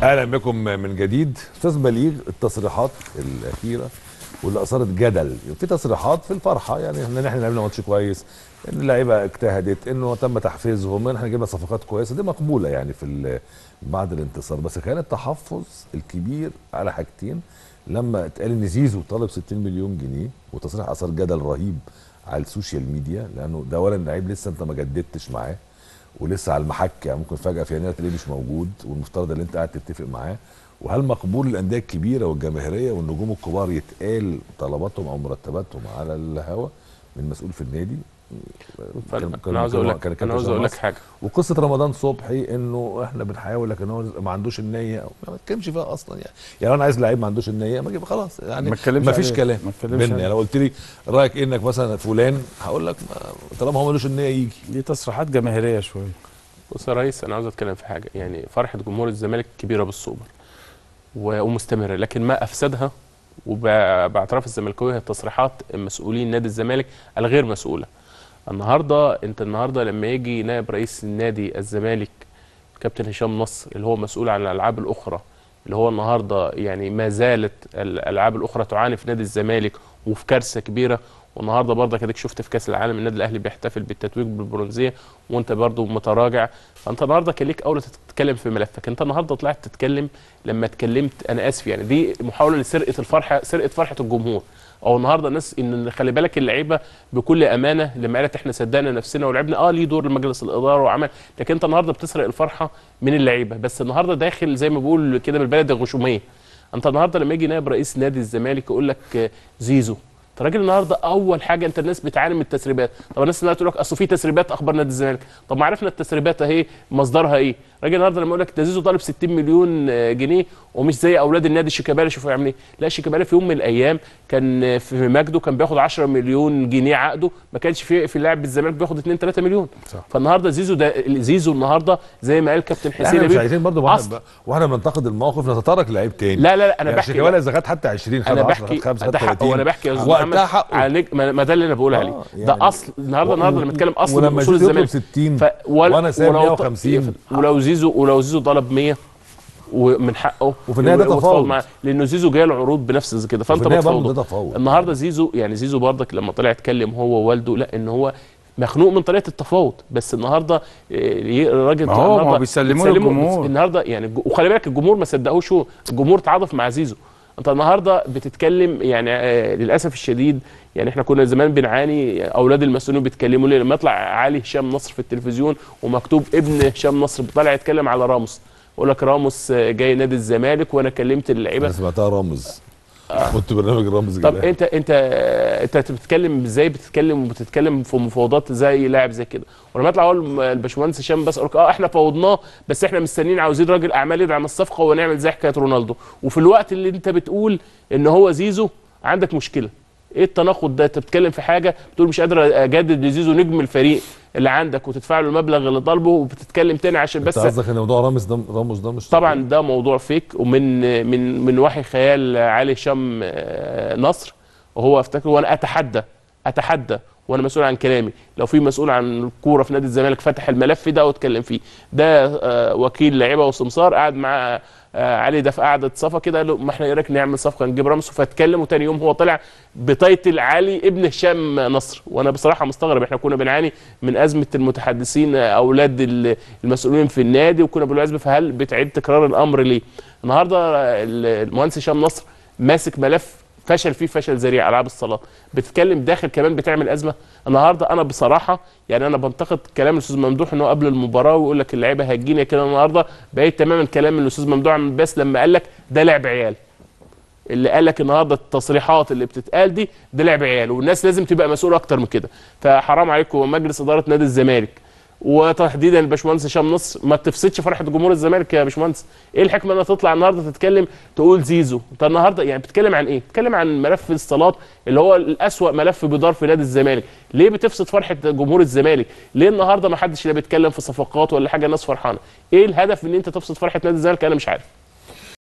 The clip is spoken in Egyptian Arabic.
اهلا بكم من جديد استاذ بليغ التصريحات الاخيره واللي اثارت جدل في تصريحات في الفرحه يعني ان احنا لعبنا ماتش كويس ان اللعيبه اجتهدت انه تم تحفيزهم ان احنا جبنا صفقات كويسه دي مقبوله يعني في ال- بعد الانتصار بس كان التحفظ الكبير على حاجتين لما اتقال ان زيزو طالب 60 مليون جنيه وتصريح اثار جدل رهيب على السوشيال ميديا لانه ده اولا لعيب لسه انت ما جددتش معاه ولسه على المحك يعني ممكن فجاه في يناير تلاقيه مش موجود والمفترض ان انت قاعد تتفق معاه وهل مقبول الانديه الكبيره والجماهيريه والنجوم الكبار يتقال طلباتهم او مرتباتهم على الهوا من مسؤول في النادي كان- كان- انا عاوز اقول كان- لك كان- كان انا عاوز هشام اقول لك نصر. حاجه وقصه رمضان صبحي انه احنا بنحاول لكن هو ما عندوش النيه ما اتكلمش فيها اصلا يعني يعني انا عايز لعيب ما عندوش النيه ما اجيب خلاص يعني ما اتكلمش ما فيش عليه. كلام ما اتكلمش بينا عليه. يعني لو قلت لي رايك إيه انك مثلا فلان هقول لك ما- طالما هو ملوش النيه يجي دي تصريحات جماهيريه شويه بص يا ريس انا عاوز اتكلم في حاجه يعني فرحه جمهور الزمالك كبيره بالسوبر و- ومستمره لكن ما افسدها وباعتراف الزملكاويه هي تصريحات مسؤولين نادي الزمالك الغير مسؤوله النهارده انت النهارده لما يجي نائب رئيس النادي الزمالك كابتن هشام نصر اللي هو مسؤول عن الالعاب الاخرى اللي هو النهارده يعني ما زالت الالعاب الاخرى تعاني في نادي الزمالك وفي كارثه كبيره والنهارده برضك اديك شفت في كاس العالم النادي الاهلي بيحتفل بالتتويج بالبرونزيه وانت برضه متراجع فانت النهارده كان ليك اولى تتكلم في ملفك انت النهارده طلعت تتكلم لما اتكلمت انا اسف يعني دي محاوله لسرقه الفرحه سرقه فرحه الجمهور او النهارده الناس ان خلي بالك اللعيبه بكل امانه لما قالت احنا صدقنا نفسنا ولعبنا اه ليه دور لمجلس الاداره وعمل لكن انت النهارده بتسرق الفرحه من اللعيبه بس النهارده داخل زي ما بقول كده بالبلد غشوميه انت النهارده لما يجي نائب رئيس نادي الزمالك يقول لك آه، زيزو انت راجل النهارده اول حاجه انت الناس بتعاني من التسريبات طب الناس النهارده تقول لك اصل في تسريبات اخبار نادي الزمالك طب ما عرفنا التسريبات اهي مصدرها ايه راجل النهارده لما يقول لك ده زيزو طالب 60 مليون آه، جنيه ومش زي اولاد النادي شيكابالا شوفوا يعمل ايه لا شيكابالا في يوم من الايام كان آه، في مجده كان بياخد 10 مليون جنيه عقده ما كانش في في لاعب بالزمالك بياخد 2 3 مليون صح. فالنهارده زيزو ده زيزو النهارده زي ما قال كابتن حسين احنا مش نبيل، عايزين برضه أصل- واحنا واحنا بننتقد الموقف نتطرق لعيب تاني لا لا لا انا يعني بحكي شيكابالا اذا خد حتى 20 خد انا 10 بحكي خد 5 ده خد حقه 30 وانا بحكي يا استاذ وقتها محمد حقه على نج... ما ما ده اللي انا بقول عليه آه، ده يعني اصل النهارده النهارده لما بنتكلم اصل من ولما اصول زيزو يطلب الزمالك 60 ف... ولا- وانا سايب ولو ط- 150 ولو زيزو ولو زيزو طلب 100 ومن حقه وفي النهاية ده وتفاوض تفاوض. معاه لانه زيزو جاي له عروض بنفس زي كده فانت وفي النهاية برضه بتفاوضه ده تفاوض. النهارده زيزو يعني زيزو برضك لما طلع اتكلم هو ووالده لا ان هو مخنوق من طريقه التفاوض بس النهارده إيه، الراجل ما طلع هو- ما هو النهاردة بيسلموه بتسلمه- للجمهور. النهارده يعني الج- وخلي بالك الجمهور ما صدقوش هو الجمهور تعاطف مع زيزو انت النهارده بتتكلم يعني آه، للاسف الشديد يعني احنا كنا زمان بنعاني اولاد المسؤولين بيتكلموا ليه لما يطلع علي هشام نصر في التلفزيون ومكتوب ابن هشام نصر طالع يتكلم على راموس يقول لك راموس آه، جاي نادي الزمالك وانا كلمت اللعيبه انا سمعتها رامز كنت برنامج رامز طب جلال. انت انت انت بتتكلم ازاي بتتكلم وبتتكلم في مفاوضات زي لاعب زي كده ولما يطلع اقول الباشمهندس هشام بس اقول لك اه احنا فاوضناه بس احنا مستنيين عاوزين راجل اعمال يدعم الصفقه ونعمل زي حكايه رونالدو وفي الوقت اللي انت بتقول ان هو زيزو عندك مشكله ايه التناقض ده انت بتتكلم في حاجه بتقول مش قادر اجدد لزيزو نجم الفريق اللي عندك وتدفع له المبلغ اللي طالبه وبتتكلم تاني عشان انت بس قصدك ان موضوع رامز ده راموس ده مش طبعا ده موضوع فيك ومن من من وحي خيال علي هشام آه، نصر وهو افتكر وانا اتحدى اتحدى وانا مسؤول عن كلامي لو في مسؤول عن الكوره في نادي الزمالك فتح الملف ده واتكلم فيه ده آه، وكيل لعيبه وسمسار قعد مع آه، علي ده في قعده صفا كده قال له ما احنا ايه رايك نعمل صفقه نجيب راموس فاتكلم وتاني يوم هو طلع بتايتل علي ابن هشام نصر وانا بصراحه مستغرب احنا كنا بنعاني من ازمه المتحدثين آه، اولاد ال- المسؤولين في النادي وكنا بنقول ازمه فهل بتعيد تكرار الامر ليه؟ النهارده ال- المهندس هشام نصر ماسك ملف فشل فيه فشل ذريع العاب الصالات بتتكلم داخل كمان بتعمل ازمه النهارده انا بصراحه يعني انا بنتقد كلام الاستاذ ممدوح ان هو قبل المباراه ويقول لك اللعيبه هتجيني كده النهارده بقيت تماما كلام الاستاذ ممدوح عن بس لما قال لك ده لعب عيال اللي قال لك النهارده التصريحات اللي بتتقال دي ده لعب عيال والناس لازم تبقى مسؤوله اكتر من كده فحرام عليكم مجلس اداره نادي الزمالك وتحديدا الباشمهندس هشام نصر ما تفسدش فرحه جمهور الزمالك يا باشمهندس ايه الحكمه انها تطلع النهارده تتكلم تقول زيزو انت النهارده يعني بتتكلم عن ايه بتتكلم عن ملف الصالات اللي هو الاسوا ملف بيدار في نادي الزمالك ليه بتفسد فرحه جمهور الزمالك ليه النهارده ما حدش لا بيتكلم في صفقات ولا حاجه الناس فرحانه ايه الهدف من ان انت تفسد فرحه نادي الزمالك انا مش عارف